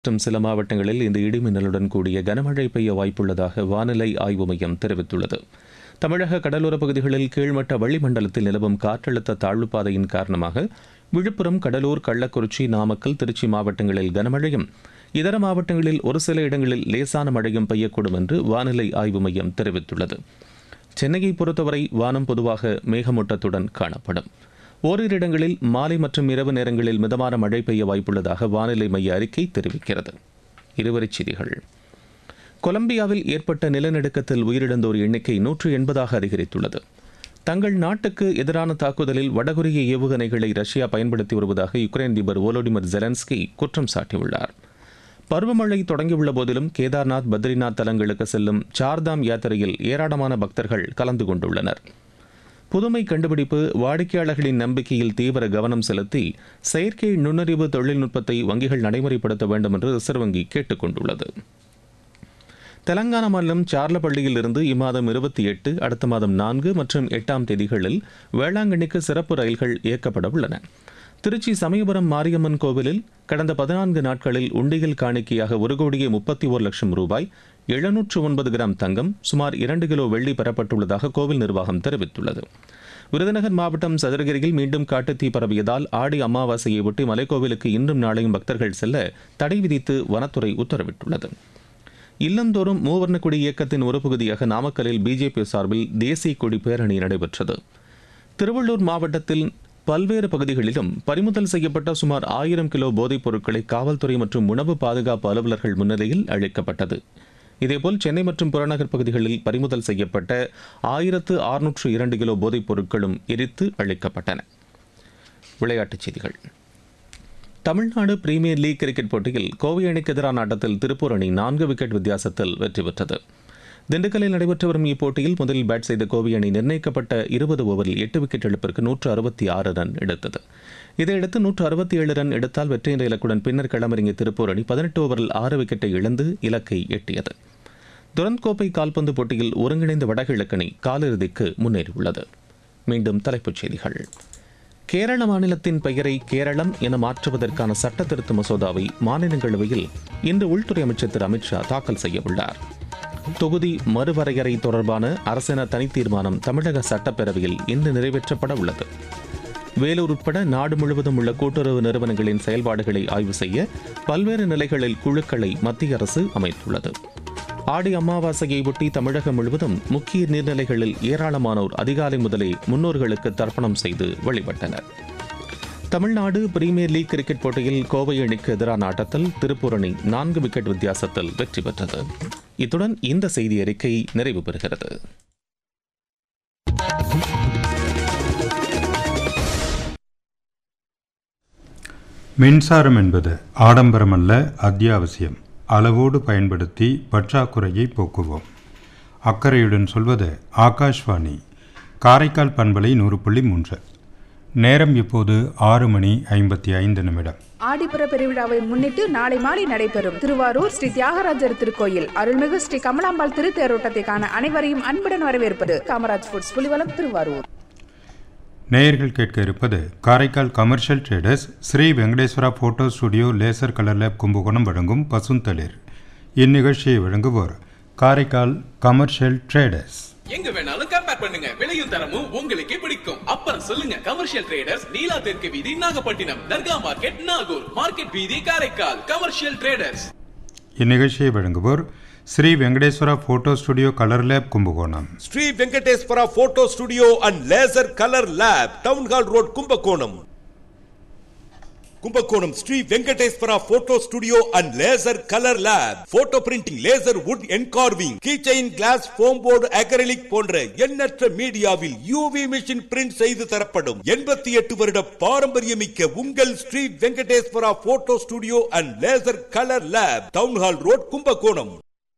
மற்றும் சில மாவட்டங்களில் இந்த இடிமின்னலுடன் கூடிய கனமழை பெய்ய வாய்ப்புள்ளதாக வானிலை ஆய்வு மையம் தெரிவித்துள்ளது தமிழக கடலோரப் பகுதிகளில் கீழ்மட்ட வளிமண்டலத்தில் நிலவும் காற்றழுத்த தாழ்வுப் பாதையின் காரணமாக விழுப்புரம் கடலூர் கள்ளக்குறிச்சி நாமக்கல் திருச்சி மாவட்டங்களில் கனமழையும் இதர மாவட்டங்களில் ஒரு சில இடங்களில் லேசான மழையும் பெய்யக்கூடும் என்று வானிலை ஆய்வு மையம் தெரிவித்துள்ளது சென்னையை பொறுத்தவரை வானம் பொதுவாக மேகமூட்டத்துடன் காணப்படும் ஓரிரு இடங்களில் மாலை மற்றும் இரவு நேரங்களில் மிதமான மழை பெய்ய வாய்ப்புள்ளதாக வானிலை மைய அறிக்கை தெரிவிக்கிறது இருவரிச் செய்திகள் கொலம்பியாவில் ஏற்பட்ட நிலநடுக்கத்தில் உயிரிழந்தோர் எண்ணிக்கை நூற்று எண்பதாக அதிகரித்துள்ளது தங்கள் நாட்டுக்கு எதிரான தாக்குதலில் வடகொரிய ஏவுகணைகளை ரஷ்யா பயன்படுத்தி வருவதாக யுக்ரைன் அதிபர் வோலோடிமிர் ஜெலன்ஸ்கி குற்றம் சாட்டியுள்ளார் பருவமழை தொடங்கியுள்ள போதிலும் கேதார்நாத் பத்ரிநாத் தலங்களுக்கு செல்லும் சார்தாம் யாத்திரையில் ஏராளமான பக்தர்கள் கலந்து கொண்டுள்ளனர் புதுமை கண்டுபிடிப்பு வாடிக்கையாளர்களின் நம்பிக்கையில் தீவிர கவனம் செலுத்தி செயற்கை நுண்ணறிவு தொழில்நுட்பத்தை வங்கிகள் நடைமுறைப்படுத்த வேண்டும் என்று ரிசர்வ் வங்கி கேட்டுக் கொண்டுள்ளது தெலங்கானா மாநிலம் சார்லப்பள்ளியில் இருந்து இம்மாதம் இருபத்தி எட்டு அடுத்த மாதம் நான்கு மற்றும் எட்டாம் தேதிகளில் வேளாங்கண்ணிக்கு சிறப்பு ரயில்கள் இயக்கப்பட உள்ளன திருச்சி சமயபுரம் மாரியம்மன் கோவிலில் கடந்த பதினான்கு நாட்களில் உண்டியல் காணிக்கையாக ஒரு கோடியே முப்பத்தி ஓர் லட்சம் ரூபாய் எழுநூற்று ஒன்பது கிராம் தங்கம் சுமார் இரண்டு கிலோ வெள்ளி பெறப்பட்டுள்ளதாக கோவில் நிர்வாகம் தெரிவித்துள்ளது விருதுநகர் மாவட்டம் சதுரகிரியில் மீண்டும் காட்டுத்தீ பரவியதால் ஆடி அமாவாசையை ஒட்டி மலைக்கோவிலுக்கு இன்றும் நாளையும் பக்தர்கள் செல்ல தடை விதித்து வனத்துறை உத்தரவிட்டுள்ளது இல்லந்தோறும் மூவர்ண கொடி இயக்கத்தின் ஒரு பகுதியாக நாமக்கலில் பிஜேபி சார்பில் தேசிய கொடி பேரணி நடைபெற்றது திருவள்ளூர் மாவட்டத்தில் பல்வேறு பகுதிகளிலும் பறிமுதல் செய்யப்பட்ட சுமார் ஆயிரம் கிலோ போதைப் பொருட்களை காவல்துறை மற்றும் உணவு பாதுகாப்பு அலுவலர்கள் முன்னிலையில் அளிக்கப்பட்டது இதேபோல் சென்னை மற்றும் புறநகர் பகுதிகளில் பறிமுதல் செய்யப்பட்ட ஆயிரத்து அறுநூற்று இரண்டு கிலோ போதைப் பொருட்களும் எரித்து அளிக்கப்பட்டன விளையாட்டுச் செய்திகள் தமிழ்நாடு பிரீமியர் லீக் கிரிக்கெட் போட்டியில் கோவை அணிக்கு எதிரான ஆட்டத்தில் திருப்பூர் அணி நான்கு விக்கெட் வித்தியாசத்தில் வெற்றி பெற்றது திண்டுக்கல்லில் நடைபெற்று வரும் இப்போட்டியில் முதலில் பேட் செய்த கோவை அணி நிர்ணயிக்கப்பட்ட இருபது ஓவரில் எட்டு விக்கெட் இழப்பிற்கு நூற்று அறுபத்தி ஆறு ரன் எடுத்தது இதையடுத்து நூற்று அறுபத்தி ஏழு ரன் எடுத்தால் வெற்றி என்ற இலக்குடன் பின்னர் களமிறங்கிய திருப்பூர் அணி பதினெட்டு ஓவரில் ஆறு விக்கெட்டை இழந்து இலக்கை எட்டியது துரந்த் கோப்பை கால்பந்து போட்டியில் ஒருங்கிணைந்த வடகிழக்கு அணி காலிறுதிக்கு முன்னேறியுள்ளது மீண்டும் தலைப்புச் செய்திகள் கேரள மாநிலத்தின் பெயரை கேரளம் என மாற்றுவதற்கான சட்ட திருத்த மசோதாவை மாநிலங்களவையில் இன்று உள்துறை அமைச்சர் திரு அமித்ஷா தாக்கல் செய்யவுள்ளார் தொகுதி மறுவரையறை தொடர்பான அரசின தனித்தீர்மானம் தமிழக சட்டப்பேரவையில் இன்று நிறைவேற்றப்பட உள்ளது வேலூர் உட்பட நாடு முழுவதும் உள்ள கூட்டுறவு நிறுவனங்களின் செயல்பாடுகளை ஆய்வு செய்ய பல்வேறு நிலைகளில் குழுக்களை மத்திய அரசு அமைத்துள்ளது ஆடி அமாவாசையை ஒட்டி தமிழகம் முழுவதும் முக்கிய நீர்நிலைகளில் ஏராளமானோர் அதிகாலை முதலே முன்னோர்களுக்கு தர்ப்பணம் செய்து வழிபட்டனர் தமிழ்நாடு பிரீமியர் லீக் கிரிக்கெட் போட்டியில் கோவை அணிக்கு எதிரான ஆட்டத்தில் திருப்பூர் அணி நான்கு விக்கெட் வித்தியாசத்தில் வெற்றி பெற்றது இத்துடன் இந்த செய்தி அறிக்கை நிறைவு பெறுகிறது மின்சாரம் என்பது ஆடம்பரமல்ல அத்தியாவசியம் அளவோடு பயன்படுத்தி பற்றாக்குறையை போக்குவோம் அக்கறையுடன் சொல்வது ஆகாஷ்வாணி காரைக்கால் பண்பலை நூறு புள்ளி மூன்று நேரம் இப்போது ஆறு மணி ஐம்பத்தி ஐந்து நிமிடம் ஆடிப்புற பெருவிழாவை முன்னிட்டு நாளை மாலை நடைபெறும் திருவாரூர் ஸ்ரீ தியாகராஜர் திருக்கோயில் அருள்மிகு ஸ்ரீ கமலாம்பாள் திருத்தேரோட்டத்தை காண அனைவரையும் அன்புடன் வரவேற்பது காமராஜ் ஃபுட்ஸ் புலிவலம் திருவாரூர் நேயர்கள் கேட்க இருப்பது Karaikal commercial traders Sri Venkateswara photo studio laser colour lab Kumbakonam வழங்கும் பசுந்தளிர் இந்நிகழ்ச்சியை வழங்குவோர் காரைக்கால் கமர்ஷியல் ட்ரேடர்ஸ் எங்க வேணாலும் கம்பேர் பண்ணுங்க விலையும் தரமும் உங்களுக்கே பிடிக்கும் அப்புறம் சொல்லுங்க கமர்ஷியல் ட்ரேடர்ஸ் நீலா தெற்கு வீதி நாகப்பட்டினம் தர்கா மார்க்கெட் நாகூர் மார்க்கெட் வீதி காரைக்கால் கமர்ஷியல் ட்ரேடர்ஸ் இந்நிகழ்ச்சியை வழங்குவோர் Sri Venkateswara photo studio colour lab Kumbakonam Sri Venkateswara photo studio and laser colour lab town hall road Kumbakonam Kumbakonam Sri Venkateswara photo studio and laser colour lab photo printing laser wood engraving keychain glass foam board acrylic போன்ற எண்ணற்ற மீடியாவில் UV machine print செய்து தரப்படும் எண்பத்தி எட்டு வருட பாரம்பரியமிக்க உங்கள் Sri Venkateswara photo studio and laser colour lab town hall road Kumbakonam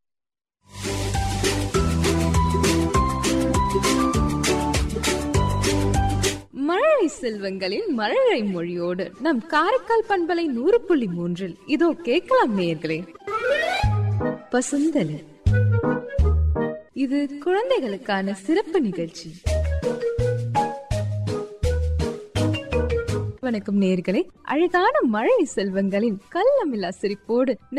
மழலை செல்வங்களின் மழலை மொழியோடு நம் காரைக்கால் பண்பலை நூறு புள்ளி மூன்றில் இதோ கேட்கலாம் நேயர்களே பசுந்தலி இது குழந்தைகளுக்கான சிறப்பு நிகழ்ச்சி வணக்கம் நேர்களே அழகான மழை செல்வங்களின் கள்ளமில்லா சிரிப்போடு